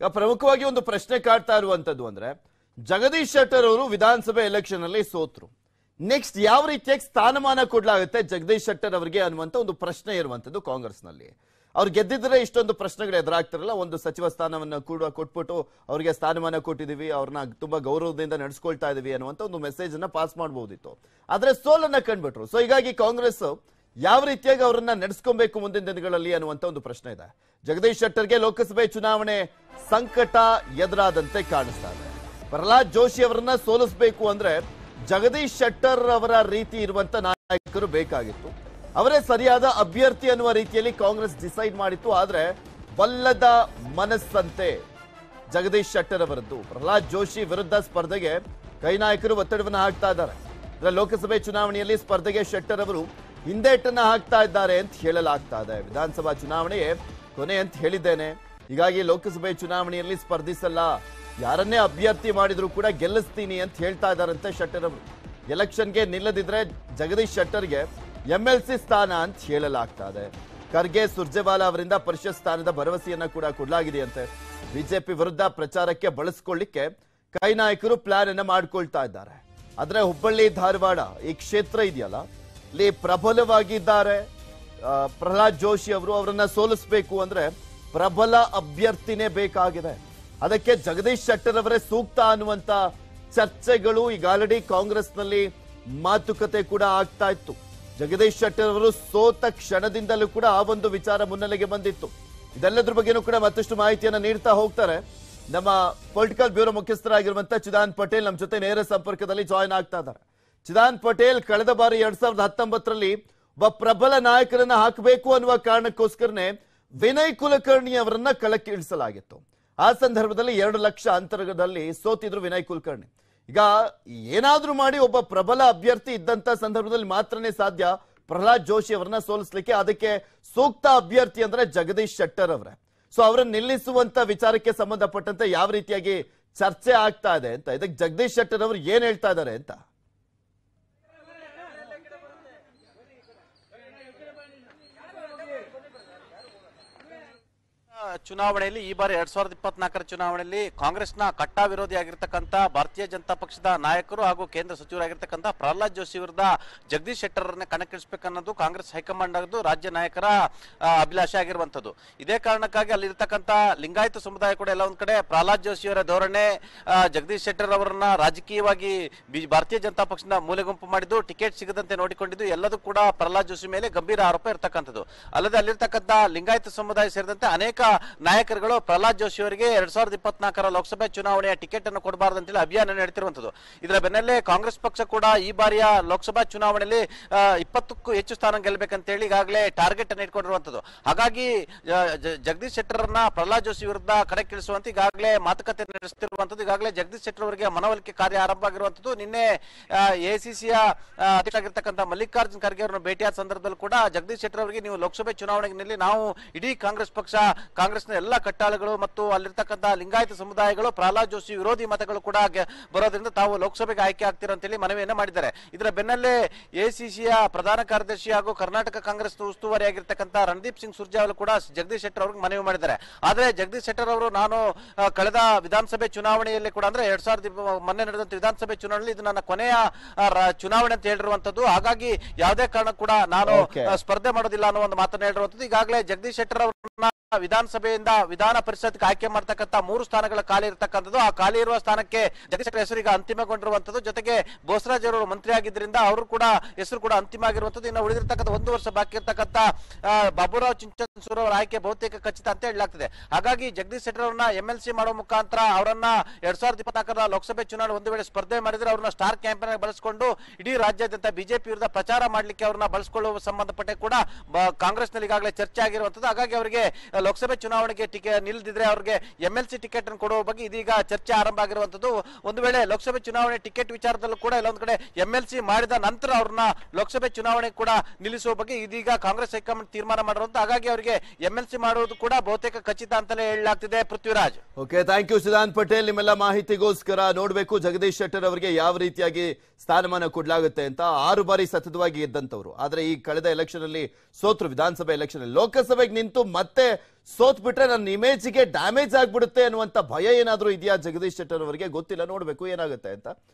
ಈಗ ಪ್ರಮುಖವಾಗಿ ಒಂದು ಪ್ರಶ್ನೆ ಕಾಡ್ತಾ ಇರುವಂತದ್ದು ಅಂದ್ರೆ ಜಗದೀಶ್ ಶೆಟ್ಟರ್ ಅವರು ವಿಧಾನಸಭೆ ಎಲೆಕ್ಷನ್ ಅಲ್ಲಿ ಸೋತ್ರು ನೆಕ್ಸ್ಟ್ ಯಾವ ರೀತಿಯಾಗಿ ಸ್ಥಾನಮಾನ ಕೊಡ್ಲಾಗುತ್ತೆ ಜಗದೀಶ್ ಶೆಟ್ಟರ್ ಅವರಿಗೆ ಅನ್ನುವಂತ ಒಂದು ಪ್ರಶ್ನೆ ಇರುವಂತದ್ದು ಕಾಂಗ್ರೆಸ್ನಲ್ಲಿ ಅವ್ರು ಗೆದ್ದಿದ್ರೆ ಇಷ್ಟೊಂದು ಪ್ರಶ್ನೆಗಳು ಎದುರಾಗ್ತಿರಲ್ಲ ಒಂದು ಸಚಿವ ಸ್ಥಾನವನ್ನ ಕೂಡ ಕೊಟ್ಬಿಟ್ಟು ಅವರಿಗೆ ಸ್ಥಾನಮಾನ ಕೊಟ್ಟಿದೀವಿ ಅವ್ರನ್ನ ತುಂಬಾ ಗೌರವದಿಂದ ನಡೆಸ್ಕೊಳ್ತಾ ಇದೀವಿ ಅನ್ನುವಂತ ಒಂದು ಮೆಸೇಜ್ ಅನ್ನ ಪಾಸ್ ಮಾಡಬಹುದಿತ್ತು ಆದ್ರೆ ಸೋಲನ್ನ ಕಂಡ್ಬಿಟ್ರು ಸೊ ಹೀಗಾಗಿ ಕಾಂಗ್ರೆಸ್ ಯಾವ ರೀತಿಯಾಗಿ ಅವರನ್ನ ನಡೆಸ್ಕೊಬೇಕು ಮುಂದಿನ ದಿನಗಳಲ್ಲಿ ಅನ್ನುವಂತ ಒಂದು ಪ್ರಶ್ನೆ ಇದೆ ಜಗದೀಶ್ ಶೆಟ್ಟರ್ಗೆ ಲೋಕಸಭೆ ಚುನಾವಣೆ ಸಂಕಟ ಎದುರಾದಂತೆ ಕಾಣಿಸ್ತಾ ಇದೆ ಪ್ರಹ್ಲಾದ್ ಜೋಶಿ ಅವರನ್ನ ಸೋಲಿಸಬೇಕು ಅಂದ್ರೆ ಜಗದೀಶ್ ಶೆಟ್ಟರ್ ಅವರ ರೀತಿ ಇರುವಂತ ನಾಯಕರು ಬೇಕಾಗಿತ್ತು ಅವರೇ ಸರಿಯಾದ ಅಭ್ಯರ್ಥಿ ಅನ್ನುವ ರೀತಿಯಲ್ಲಿ ಕಾಂಗ್ರೆಸ್ ಡಿಸೈಡ್ ಮಾಡಿತ್ತು ಆದ್ರೆ ಬಲ್ಲದ ಮನಸ್ಸಂತೆ ಜಗದೀಶ್ ಶೆಟ್ಟರ್ ಅವರದ್ದು ಪ್ರಹ್ಲಾದ್ ಜೋಶಿ ವಿರುದ್ಧ ಸ್ಪರ್ಧೆಗೆ ಕೈ ನಾಯಕರು ಒತ್ತಡವನ್ನು ಹಾಕ್ತಾ ಇದ್ದಾರೆ ಅಂದ್ರೆ ಲೋಕಸಭೆ ಚುನಾವಣೆಯಲ್ಲಿ ಸ್ಪರ್ಧೆಗೆ ಶೆಟ್ಟರ್ ಅವರು ಹಿಂದೇಟನ್ನ ಹಾಕ್ತಾ ಇದ್ದಾರೆ ಅಂತ ಹೇಳಲಾಗ್ತಾ ಇದೆ ವಿಧಾನಸಭಾ ಚುನಾವಣೆಯೇ ಕೊನೆ ಅಂತ ಹೇಳಿದ್ದೇನೆ ಹೀಗಾಗಿ ಲೋಕಸಭೆ ಚುನಾವಣೆಯಲ್ಲಿ ಸ್ಪರ್ಧಿಸಲ್ಲ ಯಾರನ್ನೇ ಅಭ್ಯರ್ಥಿ ಮಾಡಿದ್ರು ಕೂಡ ಗೆಲ್ಲಿಸ್ತೀನಿ ಅಂತ ಹೇಳ್ತಾ ಇದ್ದಾರಂತೆ ಶೆಟ್ಟರ್ ಅವರು ಎಲೆಕ್ಷನ್ಗೆ ನಿಲ್ಲದಿದ್ರೆ ಜಗದೀಶ್ ಶೆಟ್ಟರ್ಗೆ ಎಂ ಎಲ್ ಸಿ ಸ್ಥಾನ ಅಂತ ಹೇಳಲಾಗ್ತಾ ಇದೆ ಖರ್ಗೆ ಸುರ್ಜೇವಾಲಾ ಅವರಿಂದ ಪರಿಷತ್ ಸ್ಥಾನದ ಭರವಸೆಯನ್ನ ಕೂಡ ಕೊಡಲಾಗಿದೆಯಂತೆ ಬಿಜೆಪಿ ವಿರುದ್ಧ ಪ್ರಚಾರಕ್ಕೆ ಬಳಸ್ಕೊಳ್ಳಿಕ್ಕೆ ಕೈ ನಾಯಕರು ಪ್ಲಾನ್ ಅನ್ನ ಮಾಡ್ಕೊಳ್ತಾ ಇದ್ದಾರೆ ಆದ್ರೆ ಹುಬ್ಬಳ್ಳಿ ಧಾರವಾಡ ಈ ಕ್ಷೇತ್ರ ಇದೆಯಲ್ಲ ಇಲ್ಲಿ ಪ್ರಬಲವಾಗಿದ್ದಾರೆ ಆ, ಪ್ರಹ್ಲಾದ್ ಜೋಶಿ ಅವರು ಅವರನ್ನ ಸೋಲಿಸಬೇಕು ಅಂದ್ರೆ ಪ್ರಬಲ ಅಭ್ಯರ್ಥಿನೇ ಬೇಕಾಗಿದೆ ಅದಕ್ಕೆ ಜಗದೀಶ್ ಶೆಟ್ಟರ್ ಅವರೇ ಸೂಕ್ತ ಅನ್ನುವಂತ ಚರ್ಚೆಗಳು ಈಗ ಆಲ್ರೆಡಿ ಕಾಂಗ್ರೆಸ್ನಲ್ಲಿ ಮಾತುಕತೆ ಕೂಡ ಆಗ್ತಾ ಇತ್ತು ಜಗದೀಶ್ ಶೆಟ್ಟರ್ ಅವರು ಸೋತ ಕ್ಷಣದಿಂದಲೂ ಕೂಡ ಆ ಒಂದು ವಿಚಾರ ಮುನ್ನೆಲೆಗೆ ಬಂದಿತ್ತು ಇದೆಲ್ಲದ್ರ ಬಗ್ಗೆನೂ ಕೂಡ ಮತ್ತಷ್ಟು ಮಾಹಿತಿಯನ್ನ ನೀಡ್ತಾ ಹೋಗ್ತಾರೆ ನಮ್ಮ ಪೊಲಿಟಿಕಲ್ ಬ್ಯೂರೋ ಮುಖ್ಯಸ್ಥರಾಗಿರುವಂತ ಚಿದಾನ್ ಪಟೇಲ್ ನಮ್ಮ ಜೊತೆ ನೇರ ಸಂಪರ್ಕದಲ್ಲಿ ಜಾಯಿನ್ ಆಗ್ತಾ ಇದ್ದಾರೆ ಚಿದಾನ್ ಪಟೇಲ್ ಕಳೆದ ಬಾರಿ ಎರಡ್ ಸಾವಿರದ ಹತ್ತೊಂಬತ್ತರಲ್ಲಿ ಒಬ್ಬ ಪ್ರಬಲ ನಾಯಕರನ್ನ ಹಾಕಬೇಕು ಅನ್ನುವ ಕಾರಣಕ್ಕೋಸ್ಕರನೇ ವಿನಯ್ ಕುಲಕರ್ಣಿ ಅವರನ್ನ ಕಳಕ್ಕೆ ಇಳಿಸಲಾಗಿತ್ತು ಆ ಸಂದರ್ಭದಲ್ಲಿ ಎರಡು ಲಕ್ಷ ಅಂತರ್ಗದಲ್ಲಿ ಸೋತಿದ್ರು ವಿನಯ್ ಕುಲಕರ್ಣಿ ಈಗ ಏನಾದ್ರೂ ಮಾಡಿ ಒಬ್ಬ ಪ್ರಬಲ ಅಭ್ಯರ್ಥಿ ಇದ್ದಂತ ಸಂದರ್ಭದಲ್ಲಿ ಮಾತ್ರನೇ ಸಾಧ್ಯ ಪ್ರಹ್ಲಾದ್ ಜೋಶಿ ಅವರನ್ನ ಸೋಲಿಸ್ಲಿಕ್ಕೆ ಅದಕ್ಕೆ ಸೂಕ್ತ ಅಭ್ಯರ್ಥಿ ಅಂದ್ರೆ ಜಗದೀಶ್ ಶೆಟ್ಟರ್ ಅವರೇ ಸೊ ಅವರನ್ನ ನಿಲ್ಲಿಸುವಂತ ವಿಚಾರಕ್ಕೆ ಸಂಬಂಧಪಟ್ಟಂತೆ ಯಾವ ರೀತಿಯಾಗಿ ಚರ್ಚೆ ಆಗ್ತಾ ಇದೆ ಅಂತ ಇದಕ್ಕೆ ಜಗದೀಶ್ ಶೆಟ್ಟರ್ ಅವರು ಏನ್ ಹೇಳ್ತಾ ಇದ್ದಾರೆ ಅಂತ ಚುನಾವಣೆಯಲ್ಲಿ ಈ ಬಾರಿ ಎರಡ್ ಸಾವಿರದ ಇಪ್ಪತ್ನಾಲ್ಕರ ಚುನಾವಣೆಯಲ್ಲಿ ಕಾಂಗ್ರೆಸ್ನ ಕಟ್ಟಾ ವಿರೋಧಿಯಾಗಿರ್ತಕ್ಕಂಥ ಭಾರತೀಯ ಜನತಾ ಪಕ್ಷದ ನಾಯಕರು ಹಾಗೂ ಕೇಂದ್ರ ಸಚಿವರಾಗಿರ್ತಕ್ಕಂಥ ಪ್ರಹ್ಲಾದ್ ಜೋಶಿ ವಿರುದ್ಧ ಜಗದೀಶ್ ಶೆಟ್ಟರ್ ಅವರನ್ನ ಕಣಕ್ಕಿಳಿಸಬೇಕನ್ನೋದು ಕಾಂಗ್ರೆಸ್ ಹೈಕಮಾಂಡ್ ಆಗದು ರಾಜ್ಯ ನಾಯಕರ ಆ, ಅಭಿಲಾಷೆ ಆಗಿರುವಂತದ್ದು ಇದೇ ಕಾರಣಕ್ಕಾಗಿ ಅಲ್ಲಿರ್ತಕ್ಕಂಥ ಲಿಂಗಾಯತ ಸಮುದಾಯ ಕೂಡ ಎಲ್ಲ ಒಂದ್ ಕಡೆ ಪ್ರಹ್ಲಾದ್ ಜೋಶಿ ಅವರ ಧೋರಣೆ ಆ, ಜಗದೀಶ್ ಶೆಟ್ಟರ್ ಅವರನ್ನ ರಾಜಕೀಯವಾಗಿ ಬಿ- ಭಾರತೀಯ ಜನತಾ ಪಕ್ಷದ ಮೂಲೆಗುಂಪು ಮಾಡಿದ್ದು ಟಿಕೆಟ್ ಸಿಗದಂತೆ ನೋಡಿಕೊಂಡಿದ್ದು ಎಲ್ಲದೂ ಕೂಡ ಪ್ರಹ್ಲಾದ್ ಜೋಶಿ ಮೇಲೆ ಗಂಭೀರ ಆರೋಪ ಇರ್ತಕ್ಕಂಥದ್ದು ಅಲ್ಲದೆ ಅಲ್ಲಿರ್ತಕ್ಕಂಥ ಲಿಂಗಾಯತ ಸಮುದಾಯ ಸೇರಿದಂತೆ ಅನೇಕ ನಾಯಕರುಗಳು ಪ್ರಹ್ಲಾದ್ ಜೋಶಿ ಅವರಿಗೆ ಎರಡ್ ಸಾವಿರದ ಇಪ್ಪತ್ನಾಲ್ಕರ ಲೋಕಸಭೆ ಚುನಾವಣೆಯ ಟಿಕೆಟ್ ಅನ್ನು ಕೊಡಬಾರದು ಅಂತೇಳಿ ಅಭಿಯಾನ ನಡೆತಿರುವಂತದ್ದು ಇದರ ಬೆನ್ನಲ್ಲೇ ಕಾಂಗ್ರೆಸ್ ಪಕ್ಷ ಕೂಡ ಈ ಬಾರಿಯ ಲೋಕಸಭಾ ಚುನಾವಣೆಯಲ್ಲಿ ಆ, ಇಪ್ಪತ್ತಕ್ಕೂ ಹೆಚ್ಚು ಸ್ಥಾನ ಗೆಲ್ಲಬೇಕಂತೇಳಿ ಈಗಾಗಲೇ ಟಾರ್ಗೆಟ್ ಅನ್ನು ಇಟ್ಕೊಂಡಿರುವಂತದ್ದು ಹಾಗಾಗಿ ಆ, ಜ- ಜಗದೀಶ್ ಶೆಟ್ಟರನ್ನ ಪ್ರಹ್ಲಾದ್ ಜೋಶಿ ವಿರುದ್ಧ ಕಣಕ್ಕಿಳಿಸುವಂತೆ ಈಗಾಗಲೇ ಮಾತುಕತೆ ನಡೆಸುತ್ತಿರುವಂತದ್ದು ಈಗಾಗಲೇ ಜಗದೀಶ್ ಶೆಟ್ಟರ್ ಅವರಿಗೆ ಮನವೊಲಿಕೆ ಕಾರ್ಯ ಆರಂಭ ಆಗಿರುವಂತದ್ದು ನಿನ್ನೆ ಎಸಿಸಿಯ ಅಧ್ಯಕ್ಷ ಆಗಿರ್ತಕ್ಕಂಥ ಮಲ್ಲಿಕಾರ್ಜುನ್ ಖರ್ಗೆ ಅವರನ್ನು ಭೇಟಿಯಾದ ಸಂದರ್ಭದಲ್ಲಿ ಕೂಡ ಜಗದೀಶ್ ಶೆಟ್ಟರ್ ಅವರಿಗೆ ನೀವು ಲೋಕಸಭೆ ಚುನಾವಣೆಯಲ್ಲಿ ನಾವು ಇಡೀ ಕಾಂಗ್ರೆಸ್ ಪಕ್ಷ ಕಾಂಗ್ರೆಸ್ನ ಎಲ್ಲ ಕಟ್ಟಾಳುಗಳು ಮತ್ತು ಅಲ್ಲಿರ್ತಕ್ಕಂಥ ಲಿಂಗಾಯತ ಸಮುದಾಯಗಳು ಪ್ರಹ್ಲಾದ್ ಜೋಶಿ ವಿರೋಧಿ ಮತಗಳು ಕೂಡ ಗೆ- ಬರೋದ್ರಿಂದ ತಾವು ಲೋಕಸಭೆಗೆ ಆಯ್ಕೆ ಆಗ್ತೀರಾ ಅಂತೇಳಿ ಮನವಿಯನ್ನ ಮಾಡಿದ್ದಾರೆ ಇದರ ಬೆನ್ನಲ್ಲೇ ಎಸಿಸಿಯ ಪ್ರಧಾನ ಕಾರ್ಯದರ್ಶಿ ಹಾಗೂ ಕರ್ನಾಟಕ ಕಾಂಗ್ರೆಸ್ ಉಸ್ತುವಾರಿಯಾಗಿರ್ತಕ್ಕಂಥ ರಣದೀಪ್ ಸಿಂಗ್ ಸುರ್ಜೇವಾಲ ಕೂಡ ಜಗದೀಶ್ ಶೆಟ್ಟರ್ ಅವ್ರಿಗೆ ಮನವಿ ಮಾಡಿದ್ದಾರೆ ಆದ್ರೆ ಜಗದೀಶ್ ಶೆಟ್ಟರ್ ಅವರು ನಾನು ಆ, ಕಳೆದ ವಿಧಾನಸಭೆ ಚುನಾವಣೆಯಲ್ಲಿ ಕೂಡ ಅಂದ್ರೆ ಎರಡ್ ಸಾವಿರದ ಇಪ್ಪ- ಮೊನ್ನೆ ನಡೆದಂತ ವಿಧಾನಸಭೆ ಚುನಾವಣೆಯಲ್ಲಿ ಇದು ನನ್ನ ಕೊನೆಯ ಆ, ರ- ಚುನಾವಣೆ ಅಂತ ಹೇಳಿರುವಂತದ್ದು ಹಾಗಾಗಿ ಯಾವುದೇ ಕಾರಣ ಕೂಡ ನಾನು Okay. ಆ, ಸ್ಪರ್ಧೆ ಮಾಡೋದಿಲ್ಲ ಅನ್ನೋ ಒಂದು ಮಾತನ್ನ ಹೇಳಿರುವಂತದ್ದು ಈಗಾಗಲೇ ಜಗದೀಶ್ ಶೆಟ್ಟರ್ ಅವರನ್ನ ವಿಧಾನಸಭೆಯಿಂದ ವಿಧಾನ ಪರಿಷತ್ಗೆ ಆಯ್ಕೆ ಮಾಡ್ತಕ್ಕಂಥ ಮೂರು ಸ್ಥಾನಗಳ ಖಾಲಿ ಇರತಕ್ಕಂಥದ್ದು ಆ ಖಾಲಿ ಇರುವ ಸ್ಥಾನಕ್ಕೆ ಜಗದೀಶ್ ಶೆಟ್ಟರ್ ಹೆಸರು ಈಗ ಅಂತಿಮಗೊಂಡಿರುವಂತದ್ದು ಜೊತೆಗೆ ಬೋಸರಾಜ್ ಅವರು ಮಂತ್ರಿ ಆಗಿದ್ದರಿಂದ ಅವರು ಕೂಡ ಹೆಸರು ಕೂಡ ಅಂತಿಮ ಆಗಿರುವಂತದ್ದು ಇನ್ನು ಉಳಿದಿರ್ತಕ್ಕಂಥ ಒಂದು ವರ್ಷ ಬಾಕಿ ಇರ್ತಕ್ಕಂಥ ಆ, ಬಾಬುರಾವ್ ಚಿಂಚನ್ಸೂರ್ ಅವರ ಆಯ್ಕೆ ಬಹುತೇಕ ಖಚಿತ ಅಂತ ಹೇಳಲಾಗ್ತದೆ ಹಾಗಾಗಿ ಜಗದೀಶ್ ಶೆಟ್ಟರ್ ಅವರನ್ನ ಎಂ ಎಲ್ ಸಿ ಮಾಡೋ ಮುಖಾಂತರ ಅವರನ್ನ ಎರಡ್ ಸಾವಿರದ ಇಪ್ಪತ್ನಾಲ್ಕರ ಲೋಕಸಭೆ ಚುನಾವಣೆ ಒಂದು ವೇಳೆ ಸ್ಪರ್ಧೆ ಮಾಡಿದ್ರೆ ಅವ್ರನ್ನ ಸ್ಟಾರ್ ಕ್ಯಾಂಪೇನ್ ಆಗಿ ಬಳಸಿಕೊಂಡು ಇಡೀ ರಾಜ್ಯಾದ್ಯಂತ ಬಿಜೆಪಿ ವಿರುದ್ಧ ಪ್ರಚಾರ ಮಾಡ್ಲಿಕ್ಕೆ ಅವ್ರನ್ನ ಬಳಸಿಕೊಳ್ಳುವ ಸಂಬಂಧಪಟ್ಟ ಕೂಡ ಬ- ಕಾಂಗ್ರೆಸ್ನಲ್ಲಿ ಈಗಾಗಲೇ ಚರ್ಚೆ ಆಗಿರುವಂತದ್ದು ಹಾಗಾಗಿ ಅವರಿಗೆ ಆ, ಲೋಕಸಭೆ ಚುನಾವಣೆಗೆ ಟಿಕೆಟ್ ನಿಲ್ದಿದ್ರೆ ಅವ್ರಿಗೆ ಎಂ ಎಲ್ ಸಿ ಟಿಕೆಟ್ ಅನ್ನು ಕೊಡುವ ಬಗ್ಗೆ ಇದೀಗ ಚರ್ಚೆ ಆರಂಭ ಆಗಿರುವಂತದ್ದು ಒಂದು ವೇಳೆ ಲೋಕಸಭೆ ಚುನಾವಣೆ ಟಿಕೆಟ್ ವಿಚಾರದಲ್ಲೂ ಕೂಡ ಎಲ್ಲೊಂದು ಕಡೆ ಎಂ ಎಲ್ ಸಿ ಮಾಡಿದ ನಂತರ ಅವ್ರನ್ನ ಲೋಕಸಭೆ ಚುನಾವಣೆ ಕೂಡ ನಿಲ್ಲಿಸುವ ಬಗ್ಗೆ ಇದೀಗ ಕಾಂಗ್ರೆಸ್ ಹೈಕಮಾಂಡ್ ತೀರ್ಮಾನ ಮಾಡಿರುವಂತ ಹಾಗಾಗಿ ಅವರಿಗೆ ಅವರಿಗೆ ಎಂ ಎಲ್ ಸಿ ಮಾಡುವುದು ಕೂಡ ಬಹುತೇಕ ಖಚಿತ ಅಂತಲೇ ಹೇಳಲಾಗ್ತಿದೆ Prithviraj okay thank you Siddhanth Patel ನಿಮ್ಮೆಲ್ಲ ಮಾಹಿತಿಗೋಸ್ಕರ ನೋಡ್ಬೇಕು ಜಗದೀಶ್ ಶೆಟ್ಟರ್ ಅವರಿಗೆ ಯಾವ ರೀತಿಯಾಗಿ ಸ್ಥಾನಮಾನ ಕೊಡ್ಲಾಗುತ್ತೆ ಅಂತ ಆರು ಬಾರಿ ಸತತವಾಗಿ ಗೆದ್ದಂತವ್ರು ಆದ್ರೆ ಈ ಕಳೆದ ಎಲೆಕ್ಷನ್ ಅಲ್ಲಿ ಸೋತ್ರು ವಿಧಾನಸಭೆ ಎಲೆಕ್ಷನ್ ಅಲ್ಲಿ ಲೋಕಸಭೆಗೆ ನಿಂತು ಮತ್ತೆ ಸೋತ್ ಬಿಟ್ರೆ ನನ್ನ ಇಮೇಜ್ಗೆ ಡ್ಯಾಮೇಜ್ ಆಗ್ಬಿಡುತ್ತೆ ಅನ್ನುವಂತ ಭಯ ಏನಾದ್ರೂ ಇದೆಯಾ ಜಗದೀಶ್ ಶೆಟ್ಟರ್ ಅವರಿಗೆ ಗೊತ್ತಿಲ್ಲ ನೋಡ್ಬೇಕು ಏನಾಗುತ್ತೆ ಅಂತ